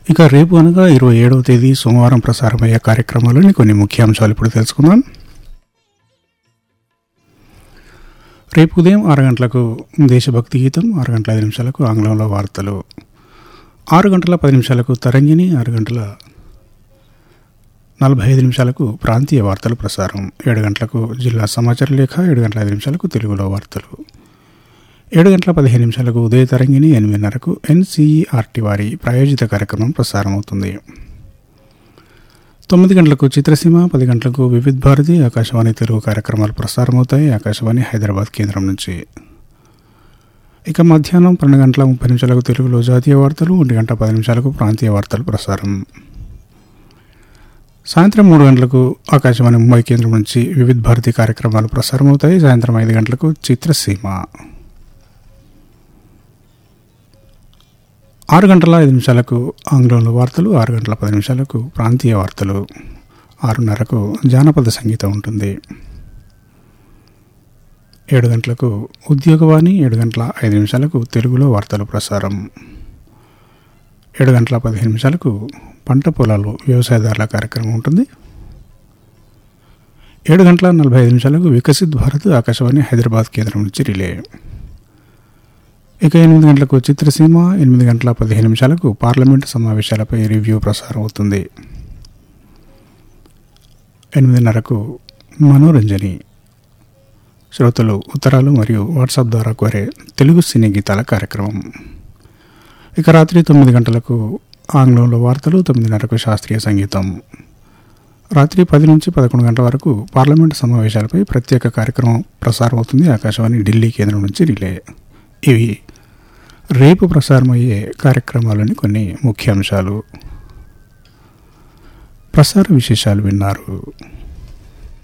ఇక రేపు అనగా ఇరవై ఏడవ తేదీ సోమవారం ప్రసారమయ్యే కార్యక్రమాలని కొన్ని ముఖ్యాంశాలు ఇప్పుడు తెలుసుకుందాం రేపు ఉదయం ఆరు గంటలకు దేశభక్తి గీతం ఆరు గంటల ఐదు నిమిషాలకు ఆంగ్లంలో వార్తలు ఆరు గంటల పది నిమిషాలకు తరంగిణి ఆరు గంటల నలభై ఐదు నిమిషాలకు ప్రాంతీయ వార్తలు ప్రసారం ఏడు గంటలకు జిల్లా సమాచార లేఖ ఏడు గంటల ఐదు నిమిషాలకు తెలుగులో వార్తలు ఏడు గంటల పదిహేను నిమిషాలకు ఉదయ తరంగిణి ఎనిమిదిన్నరకు ఎన్సీఈఆర్టీ వారి ప్రాయోజిత కార్యక్రమం ప్రసారమవుతుంది తొమ్మిది గంటలకు చిత్రసీమ పది గంటలకు వివిధ్ భారతి ఆకాశవాణి తెలుగు కార్యక్రమాలు ప్రసారమవుతాయి ఆకాశవాణి హైదరాబాద్ కేంద్రం నుంచి ఇక మధ్యాహ్నం పన్నెండు గంటల ముప్పై నిమిషాలకు తెలుగులో జాతీయ వార్తలు ఒంటి గంట పది నిమిషాలకు ప్రాంతీయ వార్తలు ప్రసారం సాయంత్రం మూడు గంటలకు ఆకాశవాణి ముంబై కేంద్రం నుంచి వివిధ్ భారతి కార్యక్రమాలు ప్రసారమవుతాయి సాయంత్రం ఐదు గంటలకు చిత్రసీమ ఆరు గంటల ఐదు నిమిషాలకు ఆంగ్లంలో వార్తలు ఆరు గంటల పది నిమిషాలకు ప్రాంతీయ వార్తలు ఆరున్నరకు జానపద సంగీతం ఉంటుంది ఏడు గంటలకు ఉద్యోగవాణి ఏడు గంటల ఐదు నిమిషాలకు తెలుగులో వార్తలు ప్రసారం ఏడు గంటల పదిహేను నిమిషాలకు పంట పొలాలు వ్యవసాయదారుల కార్యక్రమం ఉంటుంది ఏడు గంటల నలభై ఐదు నిమిషాలకు వికసిత్ భారత్ ఆకాశవాణి హైదరాబాద్ కేంద్రం నుంచి రిలే ఇక ఎనిమిది గంటలకు చిత్రసీమ ఎనిమిది గంటల పదిహేను నిమిషాలకు పార్లమెంటు సమావేశాలపై రివ్యూ ప్రసారం అవుతుంది ఎనిమిదిన్నరకు మనోరంజని శ్రోతలు ఉత్తరాలు మరియు వాట్సాప్ ద్వారా కోరే తెలుగు సినీ గీతాల కార్యక్రమం ఇక రాత్రి తొమ్మిది గంటలకు ఆంగ్లంలో వార్తలు తొమ్మిదిన్నరకు శాస్త్రీయ సంగీతం రాత్రి పది నుంచి పదకొండు గంటల వరకు పార్లమెంటు సమావేశాలపై ప్రత్యేక కార్యక్రమం ప్రసారం అవుతుంది ఆకాశవాణి ఢిల్లీ కేంద్రం నుంచి రిలే ఇవి రేపు ప్రసారమయ్యే కార్యక్రమాలని కొన్ని ముఖ్యాంశాలు ప్రసార విశేషాలు విన్నారు